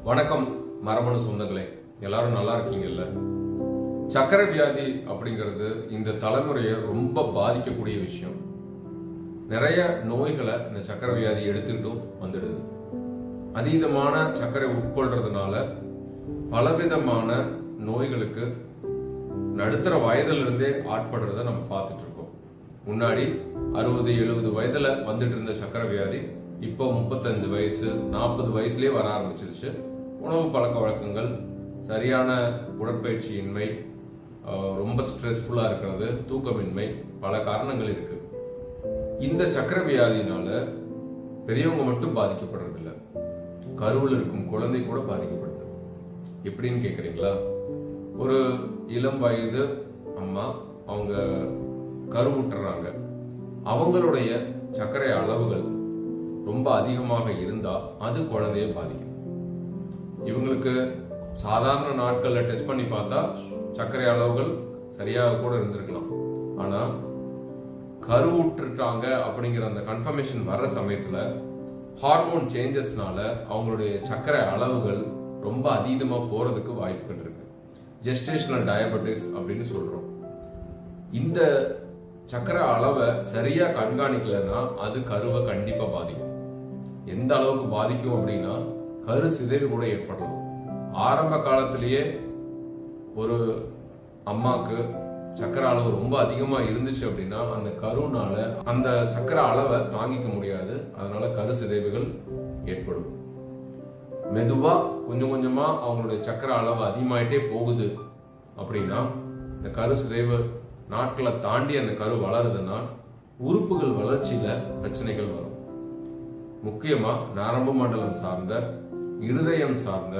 வணக்கம் மரபணு சொந்தங்களே எல்லாரும் நல்லா இருக்கீங்கல்ல சக்கரை வியாதி அப்படிங்கிறது இந்த தலைமுறையை ரொம்ப பாதிக்கக்கூடிய விஷயம் நிறைய நோய்களை இந்த சக்கரை வியாதி எடுத்துக்கிட்டும் வந்துடுது அதீதமான சர்க்கரை உட்கொள்றதுனால பலவிதமான நோய்களுக்கு நடுத்தர வயதுல இருந்தே ஆட்படுறத நம்ம பார்த்துட்டு இருக்கோம் முன்னாடி அறுபது எழுபது வயதுல வந்துட்டு இருந்த சக்கரை வியாதி இப்போ முப்பத்தஞ்சு வயசு நாற்பது வயசுலயே வர ஆரம்பிச்சிருச்சு உணவு பழக்க வழக்கங்கள் சரியான உடற்பயிற்சியின்மை ஆஹ் ரொம்ப ஸ்ட்ரெஸ்ஃபுல்லா இருக்கிறது தூக்கமின்மை பல காரணங்கள் இருக்கு இந்த சக்கரை வியாதினால பெரியவங்க மட்டும் பாதிக்கப்படுறதில்ல கருவில் இருக்கும் குழந்தை கூட பாதிக்கப்படுது எப்படின்னு கேக்குறீங்களா ஒரு இளம் வயது அம்மா அவங்க கருவுட்டுறாங்க அவங்களுடைய சர்க்கரை அளவுகள் ரொம்ப அதிகமாக இருந்தா அது குழந்தைய பாதிக்கும் இவங்களுக்கு சாதாரண நாட்கள்ல டெஸ்ட் பண்ணி பார்த்தா சர்க்கரை அளவுகள் சரியாக கூட இருந்திருக்கலாம் ஆனா கருவுற்றுட்டாங்க அப்படிங்கிற அந்த கன்ஃபர்மேஷன் வர்ற சமயத்துல ஹார்மோன் சேஞ்சஸ்னால அவங்களுடைய சர்க்கரை அளவுகள் ரொம்ப அதீதமா போறதுக்கு வாய்ப்புகள் இருக்கு ஜெஸ்டேஷனல் டயபெட்டிஸ் அப்படின்னு சொல்றோம் இந்த சக்கரை அளவை சரியா கண்காணிக்கலைன்னா அது கருவை கண்டிப்பா பாதிக்கும் எந்த அளவுக்கு பாதிக்கும் அப்படின்னா கரு சிதைவு கூட ஏற்படலாம் ஆரம்ப காலத்திலேயே ஒரு அம்மாக்கு சக்கரை அளவு ரொம்ப அதிகமா இருந்துச்சு அப்படின்னா அந்த கருனால அந்த சக்கரை அளவை தாங்கிக்க முடியாது அதனால கரு சிதைவுகள் ஏற்படும் மெதுவா கொஞ்சம் கொஞ்சமா அவங்களுடைய சக்கரை அளவு அதிகமாயிட்டே போகுது அப்படின்னா இந்த கரு சிதைவு நாட்களை தாண்டி அந்த கரு வளருதுன்னா உறுப்புகள் வளர்ச்சியில பிரச்சனைகள் வரும் முக்கியமா நரம்பு மண்டலம் சார்ந்த இருதயம் சார்ந்த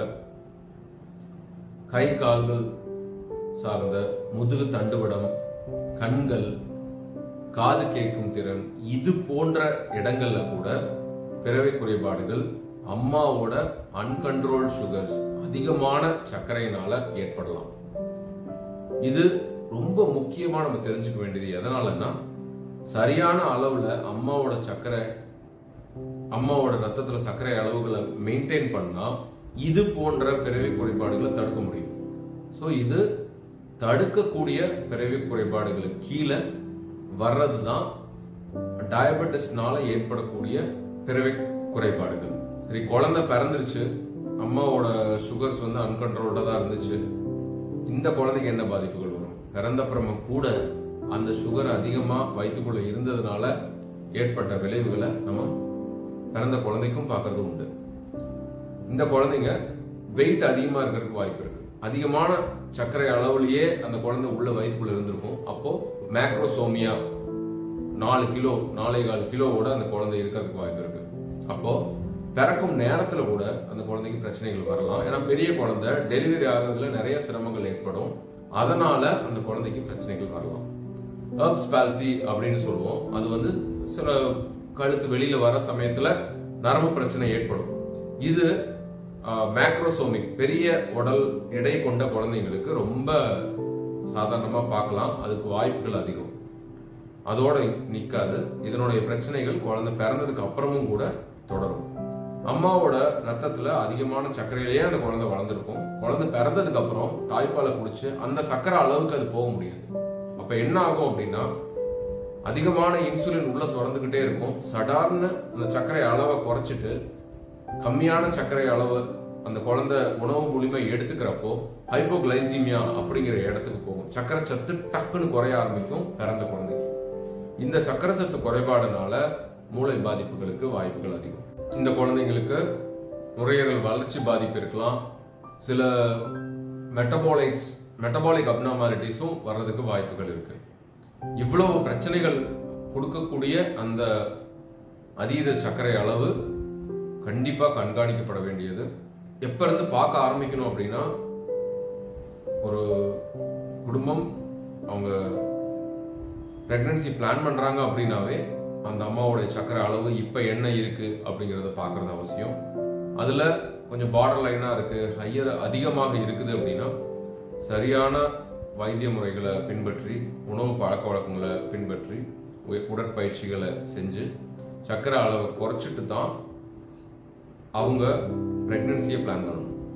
கை கால்கள் சார்ந்த முதுகு தண்டுவடம் கண்கள் காது கேட்கும் திறன் இது போன்ற இடங்கள்ல கூட பிறவை குறைபாடுகள் அம்மாவோட அன்கண்ட்ரோல் சுகர்ஸ் அதிகமான சர்க்கரையினால ஏற்படலாம் இது ரொம்ப முக்கியமா நம்ம தெரிஞ்சுக்க வேண்டியது எதனாலன்னா சரியான அளவுல அம்மாவோட சர்க்கரை அம்மாவோட ரத்தத்துல சர்க்கரை அளவுகளை மெயின்டைன் பண்ணா இது போன்ற பிறவி குறைபாடுகளை தடுக்க முடியும் ஸோ இது தடுக்கக்கூடிய பிறவி குறைபாடுகளுக்கு கீழே வர்றது தான் டயபெட்டிஸ்னால ஏற்படக்கூடிய பிறவி குறைபாடுகள் சரி குழந்தை பிறந்துருச்சு அம்மாவோட சுகர்ஸ் வந்து அன்கண்ட்ரோல்டா தான் இருந்துச்சு இந்த குழந்தைக்கு என்ன பாதிப்புகள் வரும் பிறந்தப்புறமா கூட அந்த சுகர் அதிகமா வயிற்றுக்குள்ள இருந்ததுனால ஏற்பட்ட விளைவுகளை நம்ம பிறந்த குழந்தைக்கும் பார்க்கறது உண்டு இந்த குழந்தைங்க வெயிட் அதிகமா இருக்கிறதுக்கு வாய்ப்பு இருக்கு அதிகமான சர்க்கரை அளவுலயே அந்த குழந்தை உள்ள வயிற்றுக்குள்ள இருந்திருக்கும் அப்போ மேக்ரோசோமியா நாலு கிலோ நாலே கால் கிலோவோட அந்த குழந்தை இருக்கிறதுக்கு வாய்ப்பு இருக்கு அப்போ பிறக்கும் நேரத்துல கூட அந்த குழந்தைக்கு பிரச்சனைகள் வரலாம் ஏன்னா பெரிய குழந்தை டெலிவரி ஆகுறதுல நிறைய சிரமங்கள் ஏற்படும் அதனால அந்த குழந்தைக்கு பிரச்சனைகள் வரலாம் ஹர்ப்ஸ் பால்சி அப்படின்னு சொல்லுவோம் அது வந்து சில கழுத்து வெளியில வர சமயத்துல நரம்பு பிரச்சனை ஏற்படும் இது மேக்ரோசோமிக் பெரிய உடல் எடை கொண்ட குழந்தைங்களுக்கு ரொம்ப சாதாரணமா பார்க்கலாம் அதுக்கு வாய்ப்புகள் அதிகம் அதோட நிக்காது இதனுடைய பிரச்சனைகள் குழந்தை பிறந்ததுக்கு அப்புறமும் கூட தொடரும் அம்மாவோட ரத்தத்துல அதிகமான சர்க்கரையிலேயே அந்த குழந்தை வளர்ந்துருக்கும் குழந்தை பிறந்ததுக்கு அப்புறம் தாய்ப்பாலை குடிச்சு அந்த சர்க்கரை அளவுக்கு அது போக முடியாது அப்ப என்ன ஆகும் அப்படின்னா அதிகமான இன்சுலின் உள்ள சுரந்துகிட்டே இருக்கும் சடார்னு அந்த சர்க்கரை அளவை குறைச்சிட்டு கம்மியான சர்க்கரை அளவு அந்த குழந்தை உணவு மூலியமா எடுத்துக்கிறப்போ ஹைப்போகிளைசீமியா அப்படிங்கிற இடத்துக்கு போகும் சர்க்கரை சத்து டக்குன்னு குறைய ஆரம்பிக்கும் பிறந்த குழந்தைக்கு இந்த சர்க்கரை சத்து குறைபாடுனால மூளை பாதிப்புகளுக்கு வாய்ப்புகள் அதிகம் இந்த குழந்தைங்களுக்கு நுரையீரல் வளர்ச்சி பாதிப்பு இருக்கலாம் சில மெட்டபாலிக்ஸ் மெட்டபாலிக் அப்னாமாலிட்டிஸும் வர்றதுக்கு வாய்ப்புகள் இருக்கு இவ்வளவு பிரச்சனைகள் கொடுக்கக்கூடிய அந்த அதீத சர்க்கரை அளவு கண்டிப்பா கண்காணிக்கப்பட வேண்டியது எப்ப இருந்து பார்க்க ஆரம்பிக்கணும் அப்படின்னா ஒரு குடும்பம் அவங்க பிரெக்னன்சி பிளான் பண்றாங்க அப்படின்னாவே அந்த அம்மாவோட சர்க்கரை அளவு இப்ப என்ன இருக்கு அப்படிங்கறத பாக்குறது அவசியம் அதுல கொஞ்சம் பார்டர் லைனா இருக்கு ஹையர் அதிகமாக இருக்குது அப்படின்னா சரியான வைத்திய முறைகளை பின்பற்றி உணவு பழக்க வழக்கங்களை பின்பற்றி உ- உடற்பயிற்சிகளை செஞ்சு சர்க்கரை அளவை குறைச்சிட்டு தான் அவங்க பிரெக்னன்சியை பிளான் பண்ணணும்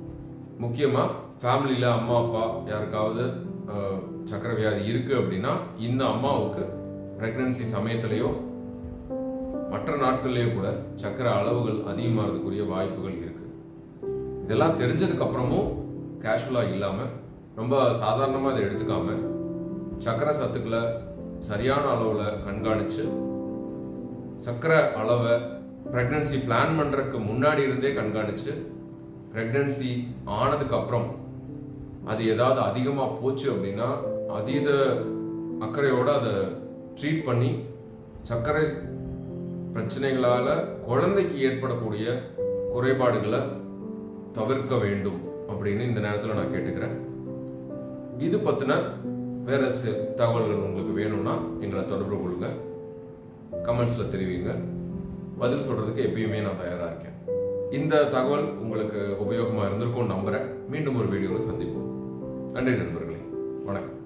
முக்கியமா ஃபேமிலியில அம்மா அப்பா யாருக்காவது அஹ், சக்கரை வியாதி இருக்கு அப்படின்னா இந்த அம்மாவுக்கு பிரெக்னன்சி சமயத்திலேயோ மற்ற நாட்கள்லயோ கூட சக்கரை அளவுகள் அதிகமாகிறதுக்குரிய வாய்ப்புகள் இருக்கு இதெல்லாம் தெரிஞ்சதுக்கு அப்புறமும் கேஷுவலா இல்லாம ரொம்ப சாதாரணமா இதை எடுத்துக்காம சக்கரை சத்துக்களை சரியான அளவுல கண்காணிச்சு சக்கரை அளவை பிரெக்னன்சி பிளான் பண்றதுக்கு முன்னாடி இருந்தே கண்காணிச்சு பிரெக்னன்சி ஆனதுக்கு அப்புறம் அது ஏதாவது அதிகமா போச்சு அப்படின்னா அதீத அக்கறையோட அதை ட்ரீட் பண்ணி சர்க்கரை பிரச்சனைகளால குழந்தைக்கு ஏற்படக்கூடிய குறைபாடுகளை தவிர்க்க வேண்டும் அப்படின்னு இந்த நேரத்தில் நான் கேட்டுக்கிறேன் இது பத்தின வேற சில தகவல்கள் உங்களுக்கு வேணும்னா எங்களை தொடர்பு கொள்ளுங்க கமெண்ட்ஸ்ல தெரிவிங்க பதில் சொல்றதுக்கு எப்பயுமே நான் தயாரா இருக்கேன் இந்த தகவல் உங்களுக்கு உபயோகமா இருந்திருக்கும் நம்புறேன் மீண்டும் ஒரு வீடியோவில் சந்திப்போம் நன்றி நண்பர்களே வணக்கம்